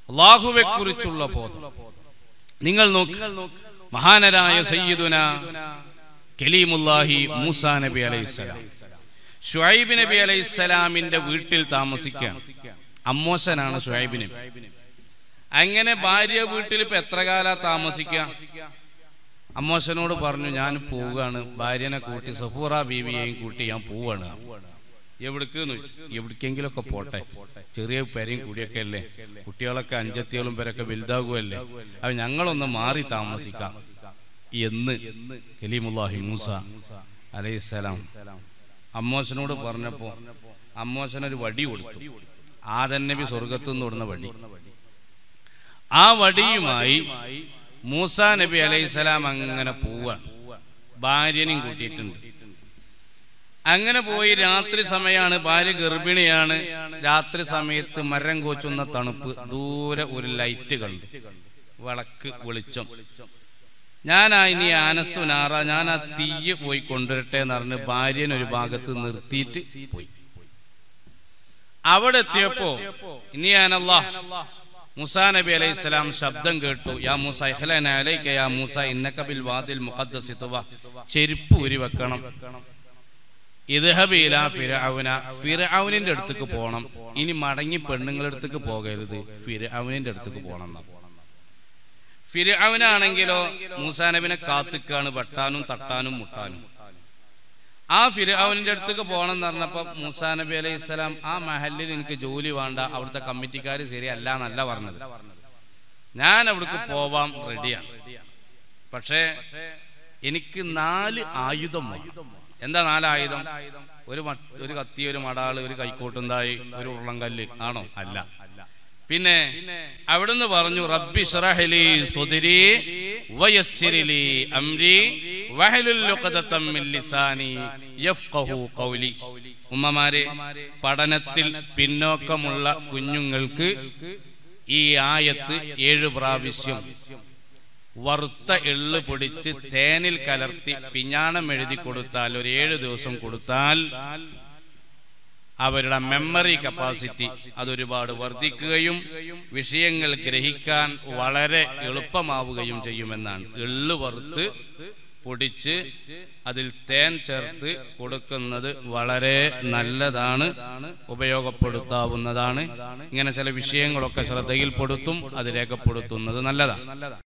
അള്ളാഹുവെ കുറിച്ചുള്ള ബോധം നിങ്ങൾ നോക്ക് മഹാനരായ സയ്യിദുന കലീമുല്ലാഹി മൂസാ നബി അലൈഹിസ്സലാം ഷുഐബ് നബി അലൈഹിസ്സലാമിന്റെ വീട്ടിൽ താമസിക്കാൻ അമ്മോശനാണ് ഷുഐബ് നബി അങ്ങനെ ഭാര്യ വീട്ടിൽ ഇപ്പൊ എത്ര കാലാ താമസിക്കാം അമ്മോശനോട് പറഞ്ഞു ഞാൻ പോവുകയാണ് ഭാര്യനെ കൂട്ടി സഫൂറ ബീവിയെയും കൂട്ടി ഞാൻ പോവാണ് എവിടേക്ക് എവിടേക്കെങ്കിലൊക്കെ പോട്ടെ ചെറിയ പെരയും കൂടിയൊക്കെ അല്ലേ കുട്ടികളൊക്കെ അഞ്ചത്തികളും പേരൊക്കെ വലുതാകുമല്ലേ അത് ഞങ്ങളൊന്ന് മാറി താമസിക്കാം എന്ന് കലീമുല്ലാഹി മൂസ അലൈഹിസ്സലാം അമ്മോശനോട് പറഞ്ഞപ്പോ അമ്മോശനൊരു വടി കൊടുത്തു ആദൻ നബി സ്വർഗത്തു നിന്ന് വിടുന്ന വടി ആ വടിയുമായി മൂസ നബി അലൈഹിസ്സലാം അങ്ങനെ പോവാണ് ഭാര്യനെയും കൂട്ടിയിട്ടുണ്ട് അങ്ങനെ പോയി രാത്രി സമയമാണ് ഭാര്യ ഗർഭിണിയാണ് രാത്രി സമയത്ത് മരം കോച്ചുന്ന തണുപ്പ് ദൂരെ ഒരു ലൈറ്റ് കണ്ടു വിളക്ക് വെളിച്ചം ഞാനാ ഇനി ആനസ്തു നാറ ഞാൻ ആ തീയ് പോയി കൊണ്ടുവരട്ടെ എന്ന് പറഞ്ഞ് ഭാര്യനെ ഒരു ഭാഗത്ത് നിർത്തിയിട്ട് പോയി അവിടെ എത്തിയപ്പോ ഇനി ഞാനല്ലാ മുസാ നബി അലൈഹി സ്വലാം ശബ്ദം കേട്ടു യാ മൂസ ഇഹ്ലന അലൈക യാ മൂസ ഇന്നക ബിൽ വാദിൽ മുഖദ്ദസി തുവ ചെരുപ്പ് ഊരി വെക്കണം ഇദ്ഹബ് ഇലാ ഫിർഔന ഫിർഔനിന്റെ അടുത്തേക്ക് പോകണം ഇനി മടങ്ങി പെണ്ണുങ്ങളുടെ അടുത്തേക്ക് പോകരുത് ഫിർഔനിന്റെ അടുത്തേക്ക് പോകണം എന്നാ ഫിർഔനാണെങ്കിലോ മൂസാ നബിനെ കാത്തിക്കാണ് വെട്ടാനും തട്ടാനും മുട്ടാനും ആ ഫിർഔനിന്റെ അടുത്തേക്ക് പോകണം എന്ന് പറഞ്ഞപ്പോ മൂസാ നബി അലൈഹി സ്വലാം ആ മഹലിൽ എനിക്ക് ജോലി വേണ്ട അവിടുത്തെ കമ്മിറ്റിക്കാർ ശരിയല്ല എന്നല്ല പറഞ്ഞത് ഞാൻ അവിടേക്ക് പോവാം റെഡിയാണ് പക്ഷേ എനിക്ക് നാല് ആയുധം വേണം. എന്താ നാല് ആയുധം ഒരു മ- ഒരു കത്തി ഒരു മടാള് ഒരു കൈക്കോട്ടുണ്ടായി ഒരു ഉരുളങ്കല്ല് ആണോ അല്ല പിന്നെ അവിടുന്ന് പറഞ്ഞു റബ്ബി ഷ്റഹ്ലി സുദ്രി വയസ്സിരിലി അംരി വഹലുൽ ഉഖദത്തം മിൻ ലിസാനി യഫ്ഖഹു ഖൗലി ഉമ്മമാരെ പഠനത്തിൽ പിന്നോക്കമുള്ള കുഞ്ഞുങ്ങൾക്ക് ഈ ആയത്ത് ഏഴ് പ്രാവശ്യം വറുത്ത എള്ള് പൊടിച്ച് തേനിൽ കലർത്തി പിഞ്ഞാണം എഴുതി കൊടുത്താൽ ഒരു ഏഴ് ദിവസം കൊടുത്താൽ അവരുടെ മെമ്മറി കപ്പാസിറ്റി അതൊരുപാട് വർദ്ധിക്കുകയും വിഷയങ്ങൾ ഗ്രഹിക്കാൻ വളരെ എളുപ്പമാവുകയും ചെയ്യുമെന്നാണ് എള്ള് വറുത്ത് പൊടിച്ച് അതിൽ തേൻ ചേർത്ത് കൊടുക്കുന്നത് വളരെ നല്ലതാണ് ഉപയോഗപ്പെടുത്താവുന്നതാണ് ഇങ്ങനെ ചില വിഷയങ്ങളൊക്കെ ശ്രദ്ധയിൽപ്പെടുത്തും അത് രേഖപ്പെടുത്തുന്നത് നല്ലതാണ്